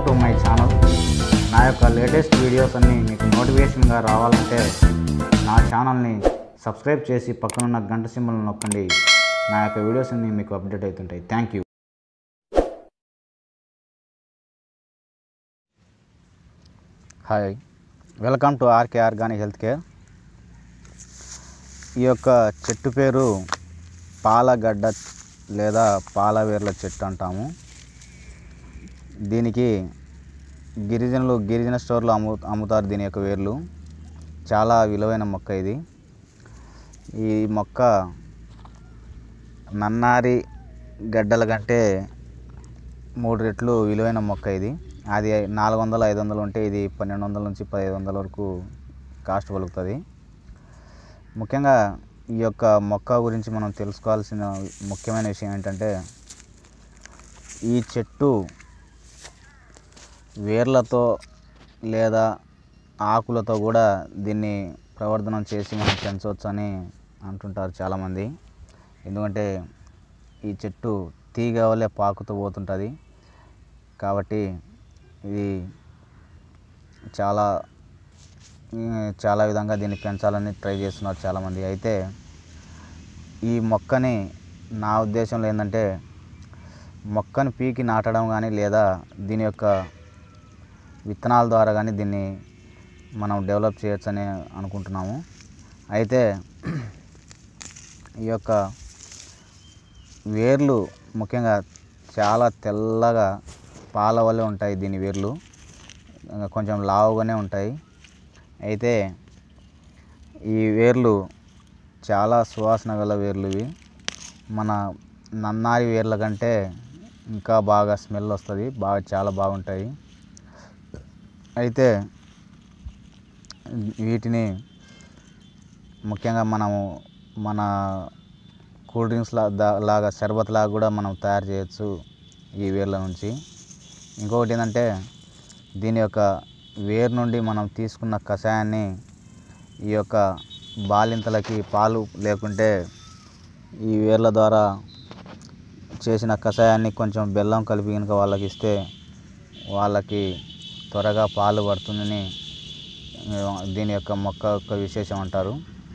to my channel నా యొక్క latest videos అన్నీ మీకు నోటిఫికేషన్గా రావాలంటే నా ఛానల్ని సబ్స్క్రైబ్ చేసి పక్కనున్న గంట సింబల్ నొక్కండి నా యొక్క వీడియోస్ అన్నీ మీకు అప్డేట్ అవుతుంటాయి thank you hi welcome to RK organic health care ఈ యొక్క చెట్టు పేరు పాలగడ్డ లేదా పాలవేర్ల చెట్టు అంటాము దీనికి గిరిజనులు గిరిజన స్టోర్లో అమ్ము అమ్ముతారు దీని యొక్క వేర్లు చాలా విలువైన మొక్క ఇది ఈ మొక్క నన్నారి గడ్డల కంటే మూడు రెట్లు విలువైన మొక్క ఇది అది నాలుగు వందలు ఐదు వందలు ఉంటే ఇది పన్నెండు వందల నుంచి పదిహేను వందల వరకు కాస్ట్ పలుకుతుంది ముఖ్యంగా ఈ యొక్క మొక్క గురించి మనం తెలుసుకోవాల్సిన ముఖ్యమైన విషయం ఏంటంటే ఈ చెట్టు వేర్లతో లేదా ఆకులతో కూడా దీన్ని ప్రవర్ధనం చేసి మనం పెంచవచ్చు అని అంటుంటారు చాలామంది ఎందుకంటే ఈ చెట్టు తీగ వల్లే పాకుతూ పోతుంటుంది కాబట్టి ఇది చాలా ఉమ్, చాలా విధంగా దీన్ని పెంచాలని ట్రై చేస్తున్నారు చాలామంది అయితే ఈ మొక్కని నా ఉద్దేశంలో ఏంటంటే మొక్కను పీకి నాటడం కానీ లేదా దీని యొక్క విత్తనాల ద్వారా కానీ దీన్ని మనం డెవలప్ చేయొచ్చని అనుకుంటున్నాము అయితే ఈ యొక్క వేర్లు ముఖ్యంగా చాలా తెల్లగా పాల వల్లే ఉంటాయి దీని వేర్లు ఇంకా కొంచెం లావుగానే ఉంటాయి అయితే ఈ వేర్లు చాలా సువాసన గల వేర్లు ఇవి మన నన్నారి వేర్ల కంటే ఇంకా బాగా స్మెల్ వస్తుంది బాగా చాలా బాగుంటాయి అయితే వీటిని ముఖ్యంగా మనము మన కూల్ డ్రింక్స్ లా దా- లాగా షర్బత్ లాగా కూడా మనం తయారు చేయొచ్చు ఈ వేర్ల నుంచి ఇంకొకటి ఏంటంటే దీని యొక్క వేరు నుండి మనం తీసుకున్న కషాయాన్ని ఈ యొక్క బాలింతలకి పాలు లేకుంటే ఈ వేర్ల ద్వారా చేసిన కషాయాన్ని కొంచెం బెల్లం కలిపి కనుక వాళ్ళకి ఇస్తే వాళ్ళకి త్వరగా పాలు పడుతుందని ఆ, దీని యొక్క మొక్క యొక్క విశేషం అంటారు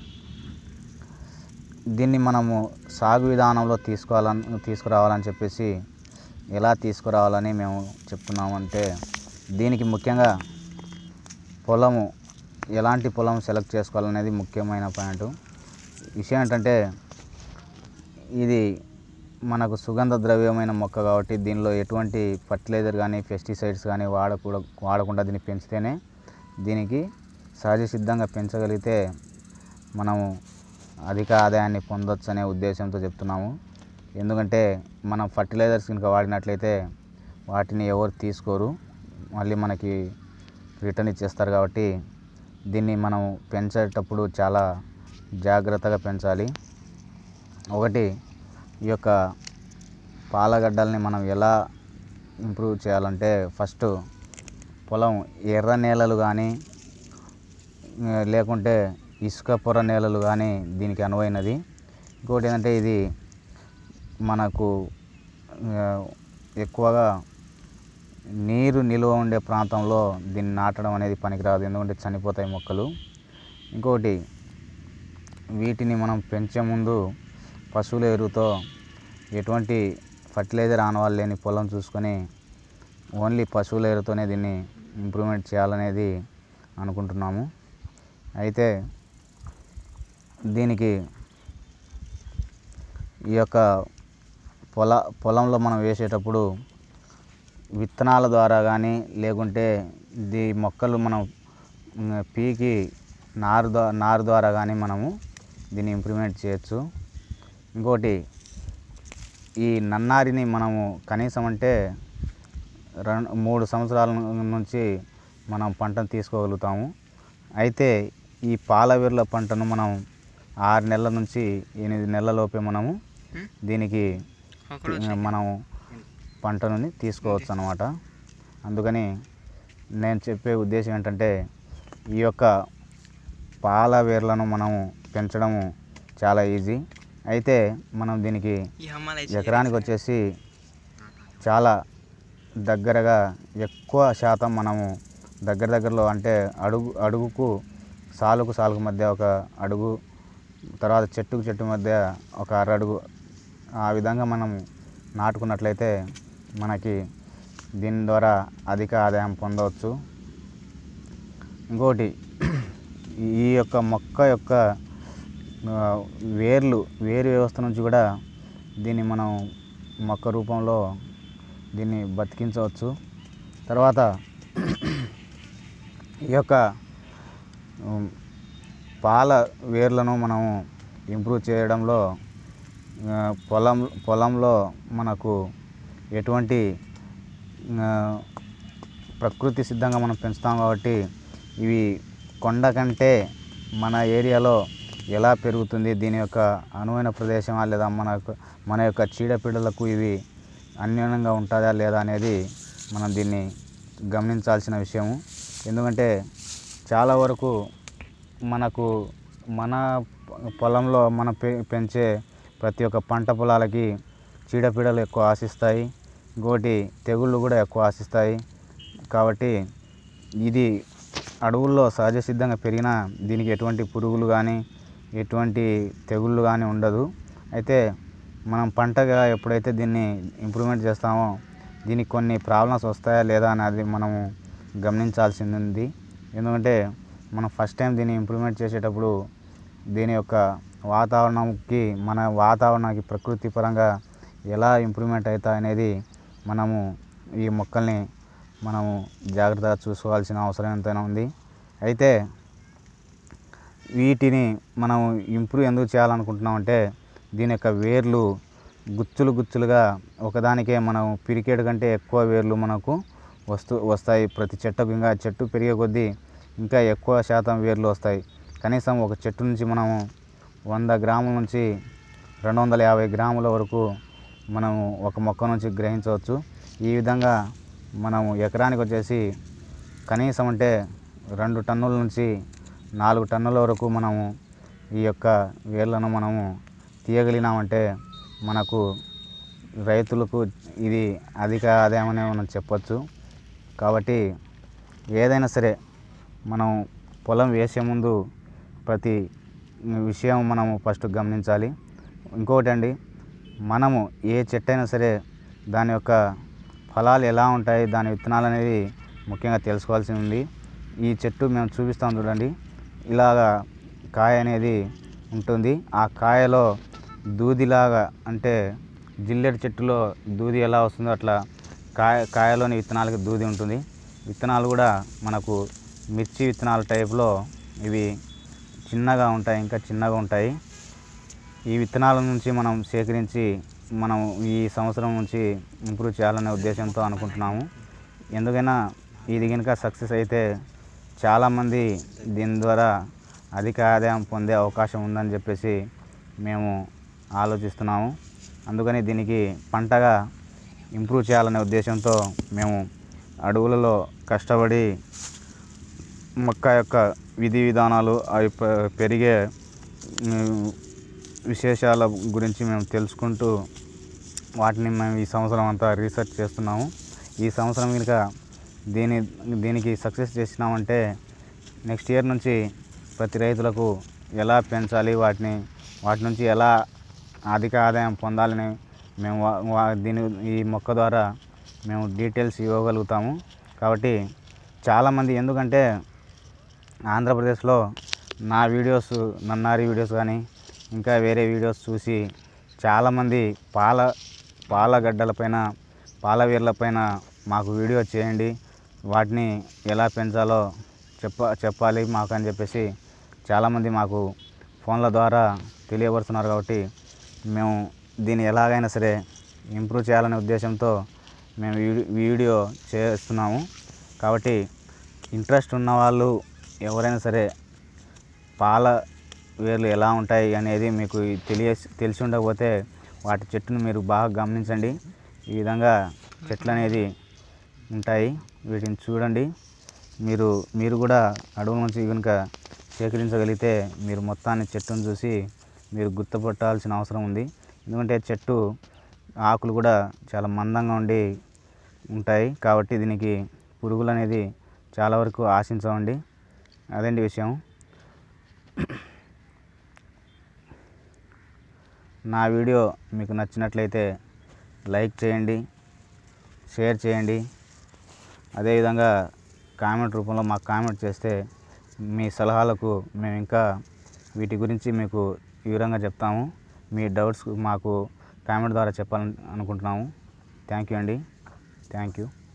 దీన్ని మనము సాగు విధానంలో తీసుకోవాలని తీసుకురావాలని చెప్పేసి ఎలా తీసుకురావాలని మేము చెప్తున్నామంటే దీనికి ముఖ్యంగా పొలము ఎలాంటి పొలం సెలెక్ట్ చేసుకోవాలనేది ముఖ్యమైన పాయింట్ విషయం ఏంటంటే ఇది మనకు సుగంధ ద్రవ్యమైన మొక్క కాబట్టి దీనిలో ఎటువంటి ఫర్టిలైజర్ కానీ పెస్టిసైడ్స్ కానీ వాడకూడ వాడకుండా దీన్ని పెంచితేనే దీనికి సహజ సిద్ధంగా పెంచగలిగితే మనము అధిక ఆదాయాన్ని పొందొచ్చు అనే ఉద్దేశంతో చెప్తున్నాము ఎందుకంటే మనం ఫర్టిలైజర్స్ కనుక వాడినట్లయితే వాటిని ఎవరు తీసుకోరు మళ్ళీ మనకి రిటర్న్ ఇచ్చేస్తారు కాబట్టి దీన్ని మనం పెంచేటప్పుడు చాలా జాగ్రత్తగా పెంచాలి ఒకటి ఈ యొక్క పాలగడ్డల్ని మనం ఎలా ఇంప్రూవ్ చేయాలంటే ఫస్ట్ పొలం ఎర్ర నేలలు కానీ ఆ, లేకుంటే ఇసుక పొర నేలలు కానీ దీనికి అనువైనది ఇంకోటి ఏంటంటే ఇది మనకు ఆ, ఎక్కువగా నీరు నిల్వ ఉండే ప్రాంతంలో దీన్ని నాటడం అనేది పనికిరాదు ఎందుకంటే చనిపోతాయి మొక్కలు ఇంకొకటి వీటిని మనం పెంచే ముందు పశువుల ఎరువుతో ఎటువంటి ఫర్టిలైజర్ ఆనవాళ్ళు లేని పొలం చూసుకొని ఓన్లీ పశువుల ఎరువుతోనే దీన్ని ఇంప్రూవ్మెంట్ చేయాలనేది అనుకుంటున్నాము అయితే దీనికి ఈ యొక్క పొల పొలంలో మనం వేసేటప్పుడు విత్తనాల ద్వారా కానీ లేకుంటే దీ మొక్కలు మనం ఉమ్, పీకి నారు ద్వా నారు ద్వారా కానీ మనము దీన్ని ఇంప్రూవ్మెంట్ చేయొచ్చు ఇంకోటి ఈ నన్నారిని మనము కనీసం అంటే రెండు మూడు సంవత్సరాల నుంచి మనం పంటను తీసుకోగలుగుతాము అయితే ఈ పాలవేర్ల పంటను మనం ఆరు నెలల నుంచి ఎనిమిది నెలలలోపే మనము దీనికి మనం పంటను తీసుకోవచ్చు అనమాట అందుకని నేను చెప్పే ఉద్దేశం ఏంటంటే ఈ యొక్క పాల వేర్లను మనము పెంచడము చాలా ఈజీ అయితే మనం దీనికి ఈ హమ్మాలు ఎకరానికి వచ్చేసి చాలా దగ్గరగా ఎక్కువ శాతం మనము దగ్గర దగ్గరలో అంటే అడుగు అడుగుకు సాలుకు సాలుకు మధ్య ఒక అడుగు తర్వాత చెట్టుకు చెట్టు మధ్య ఒక అర అడుగు ఆ విధంగా మనం నాటుకున్నట్లయితే మనకి దీని ద్వారా అధిక ఆదాయం పొందవచ్చు ఇంకోటి ఈ యొక్క మొక్క యొక్క ఆ, వేర్లు వేరు వ్యవస్థ నుంచి కూడా దీన్ని మనం మొక్క రూపంలో దీన్ని బతికించవచ్చు తర్వాత ఈ యొక్క ఉమ్, పాల వేర్లను మనము ఇంప్రూవ్ చేయడంలో ఆ, పొలం పొలంలో మనకు ఎటువంటి ఆ, ప్రకృతి సిద్ధంగా మనం పెంచుతాం కాబట్టి ఇవి కొండ కంటే మన ఏరియాలో ఎలా పెరుగుతుంది దీని యొక్క అనువైన ప్రదేశమా లేదా మన యొక్క మన యొక్క చీడపీడలకు ఇవి అన్యోన్యంగా ఉంటుందా లేదా అనేది మనం దీన్ని గమనించాల్సిన విషయము ఎందుకంటే చాలా వరకు మనకు మన పొలంలో మన పె- పెంచే ప్రతి ఒక్క పంట పొలాలకి చీడపీడలు ఎక్కువ ఆశిస్తాయి ఇంకోటి తెగుళ్ళు కూడా ఎక్కువ ఆశిస్తాయి కాబట్టి ఇది అడవుల్లో సహజ సిద్ధంగా పెరిగిన దీనికి ఎటువంటి పురుగులు కానీ ఎటువంటి తెగుళ్ళు కానీ ఉండదు అయితే మనం పంటగా ఎప్పుడైతే దీన్ని ఇంప్రూవ్మెంట్ చేస్తామో దీనికి కొన్ని ప్రాబ్లమ్స్ వస్తాయా లేదా అనేది మనము గమనించాల్సింది ఉంది ఎందుకంటే మనం ఫస్ట్ టైం దీన్ని ఇంప్రూవ్మెంట్ చేసేటప్పుడు దీని యొక్క వాతావరణంకి మన వాతావరణానికి ప్రకృతి పరంగా ఎలా ఇంప్రూవ్మెంట్ అవుతాయి అనేది మనము ఈ మొక్కల్ని మనము జాగ్రత్తగా చూసుకోవాల్సిన అవసరం ఎంతైనా ఉంది అయితే వీటిని మనం ఇంప్రూవ్ ఎందుకు చేయాలనుకుంటున్నామంటే దీని యొక్క వేర్లు గుచ్చులు గుచ్చులుగా ఒకదానికే మనం పిరికేడు కంటే ఎక్కువ వేర్లు మనకు వస్తూ వస్తాయి ప్రతి చెట్టుకు ఇంకా చెట్టు పెరిగే కొద్దీ ఇంకా ఎక్కువ శాతం వేర్లు వస్తాయి కనీసం ఒక చెట్టు నుంచి మనము వంద గ్రాముల నుంచి రెండు వందల యాభై గ్రాముల వరకు మనము ఒక మొక్క నుంచి గ్రహించవచ్చు ఈ విధంగా మనము ఎకరానికి వచ్చేసి కనీసం అంటే రెండు టన్నుల నుంచి నాలుగు టన్నుల వరకు మనము ఈ యొక్క వేర్లను మనము తీయగలిగినామంటే మనకు రైతులకు ఇది అధిక ఆదాయం అనే మనం చెప్పొచ్చు కాబట్టి ఏదైనా సరే మనం పొలం వేసే ముందు ప్రతి విషయం మనము ఫస్ట్ గమనించాలి ఇంకొకటి అండి మనము ఏ చెట్టు అయినా సరే దాని యొక్క ఫలాలు ఎలా ఉంటాయి దాని విత్తనాలు అనేది ముఖ్యంగా తెలుసుకోవాల్సి ఉంది ఈ చెట్టు మేము చూపిస్తాం చూడండి ఇలాగా కాయ అనేది ఉంటుంది ఆ కాయలో దూదిలాగా అంటే జిల్లెడు చెట్టులో దూది ఎలా వస్తుందో అట్లా కాయ కాయలోని విత్తనాలకి దూది ఉంటుంది విత్తనాలు కూడా మనకు మిర్చి విత్తనాల టైప్లో ఇవి చిన్నగా ఉంటాయి ఇంకా చిన్నగా ఉంటాయి ఈ విత్తనాల నుంచి మనం సేకరించి మనం ఈ సంవత్సరం నుంచి ఇంప్రూవ్ చేయాలనే ఉద్దేశంతో అనుకుంటున్నాము ఎందుకైనా ఇది కనుక సక్సెస్ అయితే చాలామంది దీని ద్వారా అధిక ఆదాయం పొందే అవకాశం ఉందని చెప్పేసి మేము ఆలోచిస్తున్నాము అందుకని దీనికి పంటగా ఇంప్రూవ్ చేయాలనే ఉద్దేశంతో మేము అడవులలో కష్టపడి మొక్క యొక్క విధి విధానాలు అవి పె- పెరిగే ఉమ్, విశేషాల గురించి మేము తెలుసుకుంటూ వాటిని మేము ఈ సంవత్సరం అంతా రీసెర్చ్ చేస్తున్నాము ఈ సంవత్సరం కనుక దీని దీనికి సక్సెస్ చేసినామంటే నెక్స్ట్ ఇయర్ నుంచి ప్రతి రైతులకు ఎలా పెంచాలి వాటిని వాటి నుంచి ఎలా అధిక ఆదాయం పొందాలని మేము వా- వా- దీని ఈ మొక్క ద్వారా మేము డీటెయిల్స్ ఇవ్వగలుగుతాము కాబట్టి చాలామంది ఎందుకంటే ఆంధ్రప్రదేశ్లో నా వీడియోస్ నన్నారి వీడియోస్ కానీ ఇంకా వేరే వీడియోస్ చూసి చాలామంది పాల పాల గడ్డలపైన పాల వేర్లపైన మాకు వీడియో చేయండి వాటిని ఎలా పెంచాలో చెప్ప చెప్పాలి మాకు అని చెప్పేసి చాలామంది మాకు ఫోన్ల ద్వారా తెలియపరుస్తున్నారు కాబట్టి మేము దీన్ని ఎలాగైనా సరే ఇంప్రూవ్ చేయాలనే ఉద్దేశంతో మేము వీడి- వీడియో చేస్తున్నాము కాబట్టి ఇంట్రెస్ట్ ఉన్న వాళ్ళు ఎవరైనా సరే పాల వేర్లు ఎలా ఉంటాయి అనేది మీకు తెలియ తెలిసి ఉండకపోతే వాటి చెట్టును మీరు బాగా గమనించండి ఈ విధంగా చెట్లు అనేది ఉంటాయి వీటిని చూడండి మీరు మీరు కూడా అడవుల నుంచి కనుక సేకరించగలిగితే మీరు మొత్తాన్ని చెట్టును చూసి మీరు గుర్తుపట్టాల్సిన అవసరం ఉంది ఎందుకంటే చెట్టు ఆకులు కూడా చాలా మందంగా ఉండి ఉంటాయి కాబట్టి దీనికి పురుగులు అనేది చాలా వరకు ఆశించవండి అదండి విషయం నా వీడియో మీకు నచ్చినట్లయితే లైక్ చేయండి షేర్ చేయండి అదేవిధంగా కామెంట్ రూపంలో మాకు కామెంట్ చేస్తే మీ సలహాలకు మేము ఇంకా వీటి గురించి మీకు వివరంగా చెప్తాము మీ డౌట్స్ మాకు కామెంట్ ద్వారా చెప్పాలని అనుకుంటున్నాము థ్యాంక్ యూ అండి థ్యాంక్ యూ